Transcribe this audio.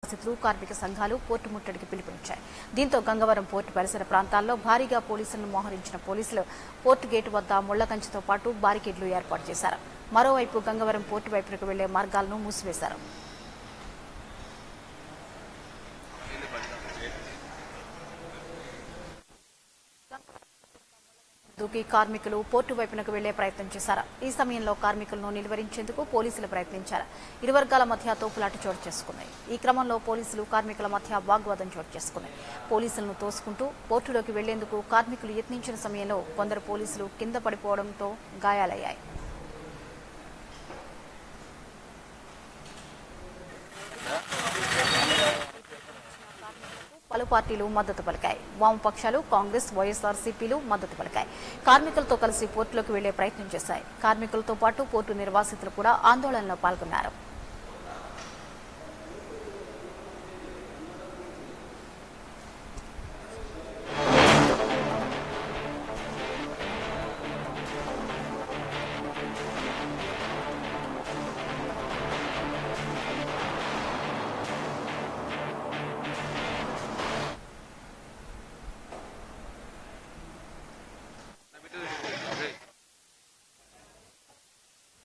నిర్వాసితులు కార్మిక సంఘాలు పోర్టు ముట్టడికి పిలుపునిచ్చాయి దీంతో గంగవరం పోర్టు పరిసర ప్రాంతాల్లో భారీగా పోలీసులను మోహరించిన పోలీసులు పోర్టు గేటు వద్ద ముళ్ల కంచెతో పాటు బారికేడ్లు ఏర్పాటు చేశారు మరోవైపు గంగవరం పోర్టు వైపునకు వెళ్లే మార్గాలను మూసివేశారు దూకి కార్మికులు పోర్టు వైపునకు వెళ్లే ప్రయత్నం చేశారు ఈ సమయంలో కార్మికులను నిలువరించేందుకు పోలీసులు ప్రయత్నించారు ఇరు వర్గాల మధ్య తోపులాట చోటు చేసుకుంది ఈ క్రమంలో పోలీసులు కార్మికుల మధ్య వాగ్వాదం చోటు చేసుకుంది పోలీసులను తోసుకుంటూ పోర్టులోకి వెళ్లేందుకు కార్మికులు యత్నించిన సమయంలో కొందరు పోలీసులు కింద పడిపోవడంతో గాయాలయ్యాయి పలు పార్టీలు మద్దతు పలికాయి వామపక్షాలు కాంగ్రెస్ వైఎస్ఆర్సీపీలు మద్దతు పలికాయి కార్మికులతో కలిసి పోర్టులోకి వెళ్లే ప్రయత్నం చేశాయి కార్మికులతో పాటు పోర్టు నిర్వాసితులు కూడా ఆందోళనలో పాల్గొన్నారు